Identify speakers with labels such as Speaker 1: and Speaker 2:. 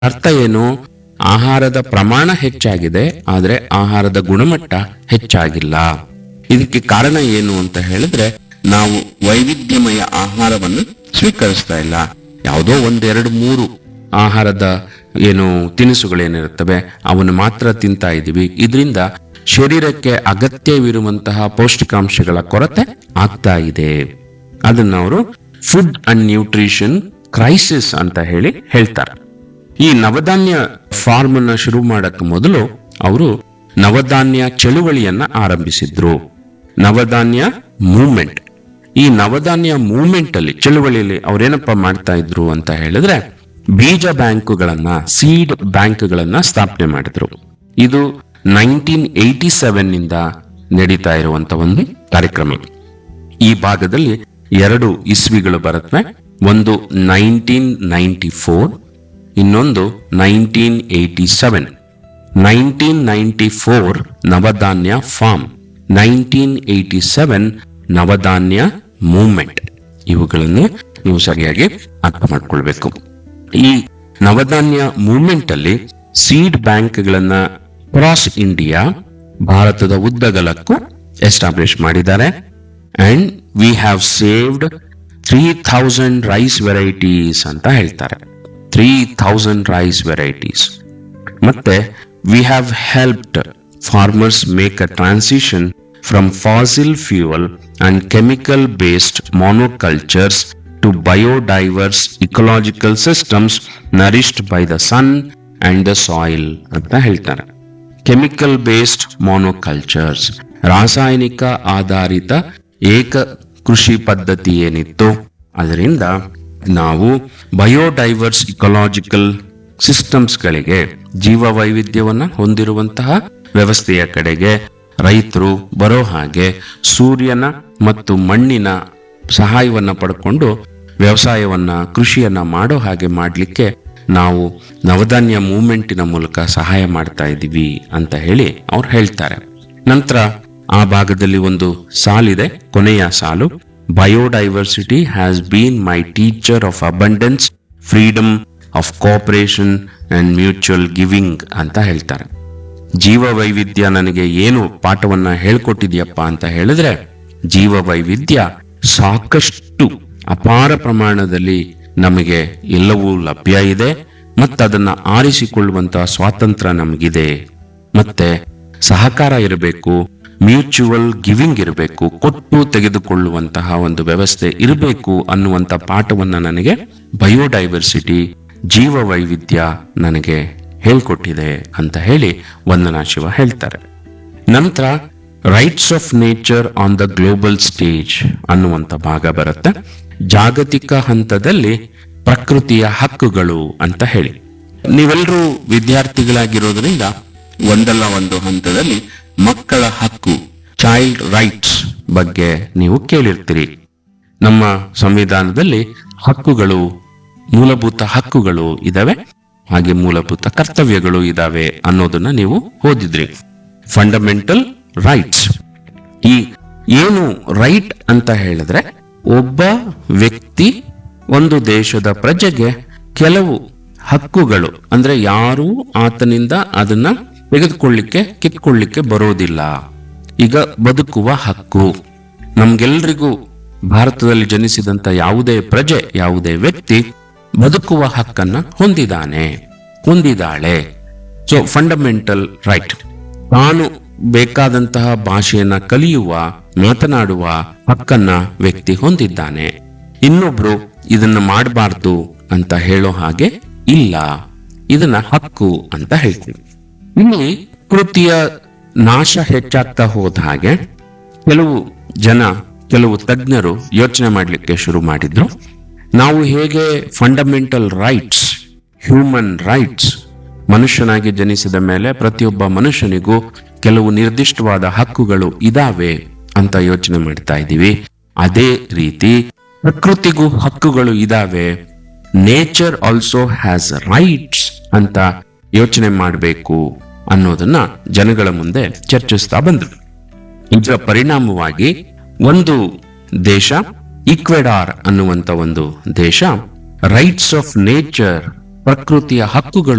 Speaker 1: ಅರ್ಥ ಏನು ಆಹಾರದ ಪ್ರಮಾಣ ಹೆಚ್ಚಾಗಿದೆ ಆದ್ರೆ ಆಹಾರದ ಗುಣಮಟ್ಟ ಹೆಚ್ಚಾಗಿಲ್ಲ ಇದಕ್ಕೆ ಕಾರಣ ಏನು ಅಂತ ಹೇಳಿದ್ರೆ ನಾವು ವೈವಿಧ್ಯಮಯ ಆಹಾರವನ್ನು ಸ್ವೀಕರಿಸ್ತಾ ಇಲ್ಲ ಯಾವುದೋ ಒಂದೆರಡು ಮೂರು ಆಹಾರದ ಏನು ತಿನಿಸುಗಳೇನಿರುತ್ತವೆ ಅವನ್ನು ಮಾತ್ರ ತಿಂತಾ ಇದ್ದೀವಿ ಇದರಿಂದ ಶರೀರಕ್ಕೆ ಅಗತ್ಯವಿರುವಂತಹ ಪೌಷ್ಟಿಕಾಂಶಗಳ ಕೊರತೆ ಆಗ್ತಾ ಇದೆ ಅದನ್ನ ಅವರು ಫುಡ್ ಅಂಡ್ ನ್ಯೂಟ್ರಿಷನ್ ಕ್ರೈಸಿಸ್ ಅಂತ ಹೇಳಿ ಹೇಳ್ತಾರೆ ಈ ನವಧಾನ್ಯ ಫಾರ್ಮ್ ಅನ್ನ ಶುರು ಮಾಡಕ್ ಮೊದಲು ಅವರು ನವಧಾನ್ಯ ಚಳುವಳಿಯನ್ನ ಆರಂಭಿಸಿದ್ರು ನವಧಾನ್ಯ ಮೂವ್ಮೆಂಟ್ ಈ ನವಧಾನ್ಯ ಮೂವ್ಮೆಂಟ್ ಅಲ್ಲಿ ಚಳುವಳಿಯಲ್ಲಿ ಅವ್ರೇನಪ್ಪ ಮಾಡ್ತಾ ಇದ್ರು ಅಂತ ಹೇಳಿದ್ರೆ ಬೀಜ ಬ್ಯಾಂಕುಗಳನ್ನ ಸೀಡ್ ಬ್ಯಾಂಕ್ಗಳನ್ನ ಸ್ಥಾಪನೆ ಮಾಡಿದ್ರು ಇದು ನೈನ್ಟೀನ್ ಏಯ್ಟಿ ಸೆವೆನ್ ನಿಂದ ನಡೀತಾ ಇರುವಂತ ಒಂದು ಕಾರ್ಯಕ್ರಮ ಈ ಭಾಗದಲ್ಲಿ ಎರಡು ಇಸ್ವಿಗಳು ಬರುತ್ತವೆ ಒಂದು ನೈನ್ಟೀನ್ ನೈಂಟಿ ಫೋರ್ ಇನ್ನೊಂದು nineteen eighty seven nineteen ninety four Navdanya farm nineteen eighty seven Navdanya movement ಇವುಗಳನ್ನು ನೀವು ಸರಿಯಾಗಿ ಅರ್ಥ ಮಾಡ್ಕೊಳ್ಬೇಕು ಈ ನವಧಾನ್ಯ ಮೂವ್ಮೆಂಟ್ ಅಲ್ಲಿ ಸೀಡ್ ಬ್ಯಾಂಕ್ಗಳನ್ನ ಕ್ರಾಸ್ ಇಂಡಿಯಾ ಭಾರತದ ಉದ್ದಗಲಕ್ಕೂ ಎಸ್ಟಾಬ್ಲಿಷ್ ಮಾಡಿದ್ದಾರೆ and we have saved three thousand rice varieties ಅಂತ ಹೇಳ್ತಾರೆ ತ್ರೀ ಥೌಸಂಡ್ ರೈಸ್ ವೆರೈಟೀಸ್ ಮತ್ತೆ we have helped farmers make a transition from fossil fuel and chemical based monocultures to biodiverse ecological systems nourished by the sun and the soil ಅಂತ ಹೇಳ್ತಾರೆ chemical based monocultures ರಾಸಾಯನಿಕ ಆಧಾರಿತ ಏಕ ಕೃಷಿ ಪದ್ಧತಿ ಏನಿತ್ತು ಅದರಿಂದ ನಾವು ಬಯೋಡೈವರ್ಸ್ ಇಕೊಲಾಜಿಕಲ್ ಸಿಸ್ಟಮ್ಸ್ಗಳಿಗೆ ಜೀವ ವೈವಿಧ್ಯವನ್ನ ಹೊಂದಿರುವಂತಹ ವ್ಯವಸ್ಥೆಯ ಕಡೆಗೆ ರೈತರು ಬರೋ ಹಾಗೆ ಸೂರ್ಯನ ಮತ್ತು ಮಣ್ಣಿನ ಸಹಾಯವನ್ನ ಪಡ್ಕೊಂಡು ವ್ಯವಸಾಯವನ್ನ ಕೃಷಿಯನ್ನ ಮಾಡೋ ಹಾಗೆ ಮಾಡಲಿಕ್ಕೆ ನಾವು ನವಧಾನ್ಯ ಮೂವ್ಮೆಂಟಿನ ಮೂಲಕ ಸಹಾಯ ಮಾಡ್ತಾ ಇದ್ದೀವಿ ಅಂತ ಹೇಳಿ ಅವ್ರು ಹೇಳ್ತಾರೆ ನಂತರ ಆ ಭಾಗದಲ್ಲಿ ಒಂದು ಸಾಲಿದೆ ಕೊನೆಯ ಸಾಲು biodiversity has been my teacher of abundance freedom of cooperation and mutual giving ಅಂತ ಹೇಳ್ತಾರೆ ಜೀವ ವೈವಿಧ್ಯ ನನಗೆ ಏನು ಪಾಠವನ್ನ ಹೇಳ್ಕೊಟ್ಟಿದ್ಯಪ್ಪ ಅಂತ ಹೇಳಿದ್ರೆ ಜೀವ ವೈವಿಧ್ಯ ಸಾಕಷ್ಟು ಅಪಾರ ಪ್ರಮಾಣದಲ್ಲಿ ನಮಗೆ ಎಲ್ಲವೂ ಲಭ್ಯ ಇದೆ ಮತ್ತದನ್ನ ಆರಿಸಿಕೊಳ್ಳುವಂತಹ ಸ್ವಾತಂತ್ರ್ಯ ನಮಗಿದೆ ಮತ್ತೆ ಸಹಕಾರ ಇರಬೇಕು ಮ್ಯೂಚುವಲ್ ಗಿವಿಂಗ್ ಇರಬೇಕು ಕೊಟ್ಟು ತೆಗೆದುಕೊಳ್ಳುವಂತಹ ಒಂದು ವ್ಯವಸ್ಥೆ ಇರಬೇಕು ಅನ್ನುವಂತ ಪಾಠವನ್ನ ನನಗೆ ಬಯೋಡೈವರ್ಸಿಟಿ ಜೀವ ವೈವಿಧ್ಯ ನನಗೆ ಹೇಳ್ಕೊಟ್ಟಿದೆ ಅಂತ ಹೇಳಿ ವಂದನಾ ಶಿವ ಹೇಳ್ತಾರೆ ನಂತರ rights of nature on the global stage ಅನ್ನುವಂತ ಭಾಗ ಬರುತ್ತೆ ಜಾಗತಿಕ ಹಂತದಲ್ಲಿ ಪ್ರಕೃತಿಯ ಹಕ್ಕುಗಳು ಅಂತ ಹೇಳಿ ನೀವೆಲ್ಲರೂ ವಿದ್ಯಾರ್ಥಿಗಳಾಗಿರೋದ್ರಿಂದ ಒಂದಲ್ಲ ಒಂದು ಹಂತದಲ್ಲಿ ಮಕ್ಕಳ ಹಕ್ಕು ಚೈಲ್ಡ್ ರೈಟ್ಸ್ ಬಗ್ಗೆ ನೀವು ಕೇಳಿರ್ತೀರಿ ನಮ್ಮ ಸಂವಿಧಾನದಲ್ಲಿ ಹಕ್ಕುಗಳು ಮೂಲಭೂತ ಹಕ್ಕುಗಳು ಇದಾವೆ ಹಾಗೆ ಮೂಲಭೂತ ಕರ್ತವ್ಯಗಳು ಇದಾವೆ ಅನ್ನೋದನ್ನ ನೀವು ಓದಿದ್ರಿ ಫಂಡಮೆಂಟಲ್ ರೈಟ್ಸ್ ಈ ಏನು ರೈಟ್ ಅಂತ ಹೇಳಿದ್ರೆ ಒಬ್ಬ ವ್ಯಕ್ತಿ ಒಂದು ದೇಶದ ಪ್ರಜೆಗೆ ಕೆಲವು ಹಕ್ಕುಗಳು ಅಂದ್ರೆ ಯಾರು ಆತನಿಂದ ಅದನ್ನ ತೆಗೆದುಕೊಳ್ಳಿಕ್ಕೆ ಕಿತ್ಕೊಳ್ಳಿಕ್ಕೆ ಬರೋದಿಲ್ಲ ಈಗ ಬದುಕುವ ಹಕ್ಕು ನಮ್ಗೆಲ್ರಿಗೂ ಭಾರತದಲ್ಲಿ ಜನಿಸಿದಂತ ಯಾವುದೇ ಪ್ರಜೆ ಯಾವುದೇ ವ್ಯಕ್ತಿ ಬದುಕುವ ಹಕ್ಕನ್ನ ಹೊಂದಿದ್ದಾನೆ ಹೊಂದಿದಾಳೆ ಸೊ ಫಂಡಮೆಂಟಲ್ ರೈಟ್ ತಾನು ಬೇಕಾದಂತಹ ಭಾಷೆಯನ್ನ ಕಲಿಯುವ ಮಾತನಾಡುವ ಹಕ್ಕನ್ನ ವ್ಯಕ್ತಿ ಹೊಂದಿದ್ದಾನೆ ಇನ್ನೊಬ್ರು ಇದನ್ನ ಮಾಡಬಾರ್ದು ಅಂತ ಹೇಳೋ ಹಾಗೆ ಇಲ್ಲ ಇದನ್ನ ಹಕ್ಕು ಅಂತ ಹೇಳ್ತೀವಿ ಇಲ್ಲಿ ಕೃತಿಯ ನಾಶ ಹೆಚ್ಚಾಗ್ತಾ ಹೋದ ಹಾಗೆ ಕೆಲವು ಜನ ಕೆಲವು ತಜ್ಞರು ಯೋಚನೆ ಮಾಡಲಿಕ್ಕೆ ಶುರು ಮಾಡಿದ್ರು ನಾವು ಹೇಗೆ ಫಂಡಮೆಂಟಲ್ ರೈಟ್ಸ್ ಹ್ಯೂಮನ್ ರೈಟ್ಸ್ ಮನುಷ್ಯನಾಗಿ ಜನಿಸಿದ ಮೇಲೆ ಪ್ರತಿಯೊಬ್ಬ ಮನುಷ್ಯನಿಗೂ ಕೆಲವು ನಿರ್ದಿಷ್ಟವಾದ ಹಕ್ಕುಗಳು ಇದಾವೆ ಅಂತ ಯೋಚನೆ ಮಾಡ್ತಾ ಇದ್ದೀವಿ ಅದೇ ರೀತಿ ಪ್ರಕೃತಿಗೂ ಹಕ್ಕುಗಳು ಇದಾವೆ ನೇಚರ್ ಆಲ್ಸೋ ಹ್ಯಾಸ್ ರೈಟ್ಸ್ ಅಂತ ಯೋಚನೆ ಮಾಡಬೇಕು ಅನ್ನೋದನ್ನ ಜನಗಳ ಮುಂದೆ ಚರ್ಚಿಸ್ತಾ ಬಂದ್ರು ಇದರ ಪರಿಣಾಮವಾಗಿ ಒಂದು ದೇಶ ಈಕ್ವೆಡಾರ್ ಅನ್ನುವಂತ ಒಂದು ದೇಶ ರೈಟ್ಸ್ ಆಫ್ ನೇಚರ್ ಪ್ರಕೃತಿಯ ಹಕ್ಕುಗಳು